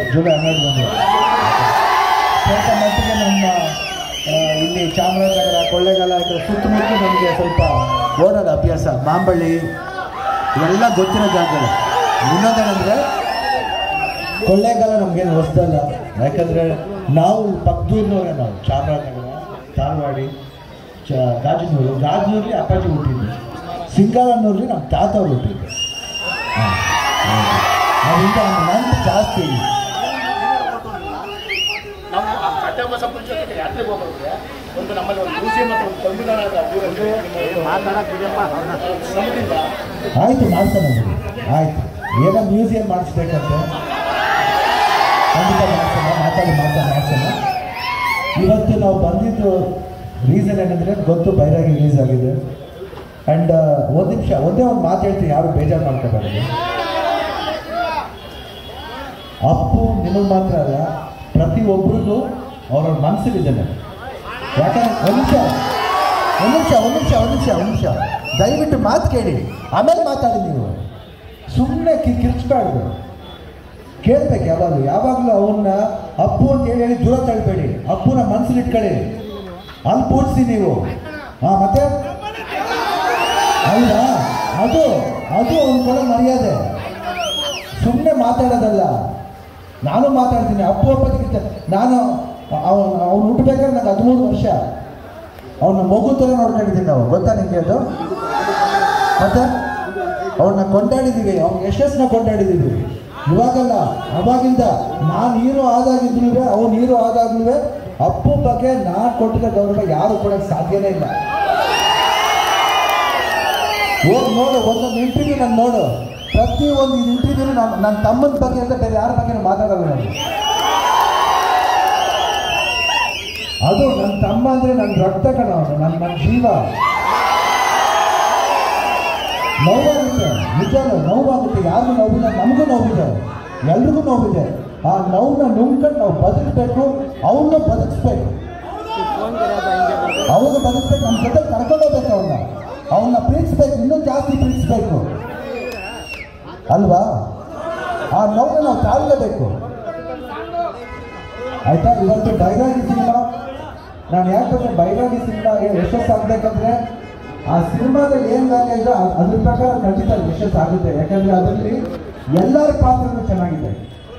July ಹನ್ನೆರಡು ಬಂದು ಸ್ವಲ್ಪ ಮಟ್ಟಿಗೆ ನಮ್ಮ ಆ, ಇಲ್ಲಿ ಚಾಮರಾಜನಗರ ಕೊಳ್ಳೇಗಾಲ ಈ ಕಡೆ ಸುತ್ತಮುತ್ತ ನಮಗೆ ಸ್ವಲ್ಪ ಓಡೋದು ಅಭ್ಯಾಸ ಮಾಂಬಳ್ಳಿ ಇವೆಲ್ಲ ಗೊತ್ತಿರೋ ಜಾಗಗಳು ಇನ್ನೊಂದೇನೆಂದರೆ ಕೊಳ್ಳೇಗಾಲ ನಮಗೇನು ಹೊಸದಲ್ಲ ಯಾಕಂದರೆ ನಾವು ಪಕ್ಕದೂರಿನವರೇ ನಾವು ಚಾಮರಾಜನಗರ ಧಾರವಾಡಿ ಚ ಗಾಜನೂರು ಗಾಜನೂರಲ್ಲಿ ಅಪ್ಪಾಜಿ ಹುಟ್ಟಿದ್ದು ಸಿಂಗಾರನೂರಲ್ಲಿ ನಮ್ಮ ತಾತ ಅವ್ರು ಹುಟ್ಟಿದ್ದು ಹಾಂ ಅದರಿಂದ ನಮ್ಮ ನಂಟು ಜಾಸ್ತಿ ಇದೆ ನಾವು ಆ ಕಟ್ಟೆಬಸ ಪಂಚಾಯತ್ ಯಾತ್ರೆಗೆ ಹೋಗೋದ್ರೆ ಒಂದು ನಮ್ಮಲ್ಲಿ ಒಂದು ಮ್ಯೂಸಿಯಂ ಮತ್ತು ಒಂದು ಸಂವಿಧಾನದ ಊರಲ್ಲಿ ಶ್ರಮದಿಂದ ಆಯಿತು ಮಾಡ್ತಾನೆ ಬಿಡಿ ಆಯಿತು ಏನೋ ಮ್ಯೂಸಿಯಂ ಮಾಡಿಸ್ಬೇಕಂತೆ ಖಂಡಿತ ಮಾಡ್ಸೋಣ ಮಾತಾಡಿ ಮಾತಾಡಿ ಮಾಡ್ಸೋಣ ಇವತ್ತು ನಾವು ಬಂದಿದ್ದು ರೀಸನ್ ಏನಂದರೆ ಗೊತ್ತು ಬೈರಾಗಿ ರಿಲೀಸ್ ಆಗಿದೆ ಆ್ಯಂಡ್ ಒಂದು ನಿಮಿಷ ಒಂದೇ ಒಂದು ಮಾತು ಹೇಳ್ತೀನಿ ಯಾರು ಬೇಜಾರು ಮಾಡ್ಕೋಬಾರ್ದು ಅಪ್ಪು ನಿಮಗೆ ಮಾತ್ರ ಅಲ್ಲ ಪ್ರತಿಯೊಬ್ಬರಿಗೂ ಅವ್ರವ್ರ ಮನಸ್ಸಲ್ಲಿದ್ದಾನೆ ಯಾಕಂದ್ರೆ ಒಂದು ನಿಮಿಷ ಒಂದು ನಿಮಿಷ ಒಂದು ನಿಮಿಷ ಒಂದು ನಿಮಿಷ ಒಂದು ನಿಮಿಷ ದಯವಿಟ್ಟು ಮಾತು ಕೇಳಿ ಆಮೇಲೆ ಮಾತಾಡಿ ನೀವು ಸುಮ್ಮನೆ ಕಿ ಕಿರ್ಚ್ಬಾರ್ದು ಕೇಳ್ಬೇಕು ಯಾವಾಗಲೂ ಯಾವಾಗಲೂ ಅವನ್ನ ಅಪ್ಪು ಅಂತ ಹೇಳಿ ಹೇಳಿ ದೂರ ತಳ್ಬೇಡಿ ಅಪ್ಪುನ ಮನಸ್ಸಲ್ಲಿ ಇಟ್ಕೊಳ್ಳಿ ಅಲ್ಲಿ ಪೂಡ್ಸಿ ನೀವು ಹಾಂ ಮತ್ತೆ ಅಲ್ಲ ಅದು ಅದು ಅವ್ನ ಕೊಡೋ ಮರ್ಯಾದೆ ಸುಮ್ಮನೆ ಮಾತಾಡೋದಲ್ಲ ನಾನು ಮಾತಾಡ್ತೀನಿ ಅಪ್ಪು ಅಪ್ಪಗಿಂತ ನಾನು ಅವನು ಅವ್ನು ಹುಟ್ಟಬೇಕಾದ್ರೆ ನನಗೆ ಹದಿಮೂರು ವರ್ಷ ಅವನ ಮಗು ಥರ ನೋಡ್ಕೊಂಡಿದ್ದೀನಿ ನಾವು ಗೊತ್ತಾ ನಿಮಗೆ ಅದು ಮತ್ತೆ ಅವನ್ನ ಕೊಂಡಾಡಿದ್ದೀವಿ ಅವ್ನ ಯಶಸ್ಸನ್ನ ಕೊಂಡಾಡಿದ್ದೀವಿ ಇವಾಗಲ್ಲ ಅವಾಗಿಂದ ನಾನು ಹೀರೋ ಆದಾಗಿದ್ರೂ ಅವ್ನು ಹೀರೋ ಆದಾಗ್ಲೂ ಅಪ್ಪು ಬಗ್ಗೆ ನಾನು ಕೊಟ್ಟಿರೋ ಗೌರವ ಯಾರು ಕೊಡೋಕ್ಕೆ ಸಾಧ್ಯನೇ ಇಲ್ಲ ಹೋಗಿ ನೋಡು ಒಂದೊಂದು ಇಂಟರ್ವ್ಯೂ ನಾನು ನೋಡು ಪ್ರತಿ ಒಂದು ಇಂಟರ್ವ್ಯೂ ನಾನು ನನ್ನ ತಮ್ಮನ ಬಗ್ಗೆ ಅಂತ ಬೇರೆ ಯಾರ ಬಗ್ಗೆ ಮಾತಾಡಲ್ಲ ನಾನು ಅದು ನನ್ನ ತಮ್ಮ ಅಂದ್ರೆ ನನ್ನ ರಕ್ತ ಕಣ ಅವನು ನನ್ನ ನನ್ನ ಜೀವ ನೋವಾಗುತ್ತೆ ನಿಜಾನು ನೋವಾಗುತ್ತೆ ಯಾರಿಗೂ ನೋವಿಲ್ಲ ನಮಗೂ ನೋವಿದೆ ಎಲ್ರಿಗೂ ನೋವಿದೆ ಆ ನೋವನ್ನ ನುಂಗ್ಕೊಂಡು ನಾವು ಬದುಕಬೇಕು ಅವನ್ನ ಬದುಕಿಸ್ಬೇಕು ಅವನ್ನ ಬದುಕ್ಬೇಕು ನಮ್ಮ ಜೊತೆ ಕರ್ಕೊಂಡೋಗ್ಬೇಕು ಅವನ್ನ ಅವನ್ನ ಪ್ರೀತಿಸ್ಬೇಕು ಇನ್ನೂ ಜಾಸ್ತಿ ಪ್ರೀತಿಸ್ಬೇಕು ಅಲ್ವಾ ಆ ನೋವನ್ನ ನಾವು ತಾಳ್ಲೇಬೇಕು ಆಯ್ತಾ ಇವತ್ತು ಬೈರಾಗಿ ಸಿನಿಮಾ ನಾನು ಯಾಕಂದ್ರೆ ಬೈರಾಗಿ ಸಿನಿಮಾ ಯಶಸ್ಸಾಗಬೇಕಂದ್ರೆ ಆ ಸಿನಿಮಾದಲ್ಲಿ ಏನು ಗಾಯ ಇದ್ರೆ ಅದ್- ಅದ್ರ ಪ್ರಕಾರ ಖಂಡಿತ ಯಶಸ್ಸಾಗುತ್ತೆ ಯಾಕಂದ್ರೆ ಅದರಲ್ಲಿ ಎಲ್ಲರ ಪಾತ್ರನೂ ಚೆನ್ನಾಗಿದೆ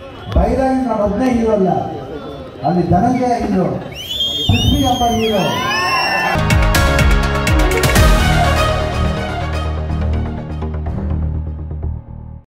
ಬೈರಾಗಿ ನಾನು ಒಬ್ಬನೇ ಹೀರೋ ಅಲ್ಲ ಅಲ್ಲಿ ಧನಂಜಯ ಹೀರೋ ಪೃಥ್ವಿ ಅಮ್ಮ ಹೀರೋ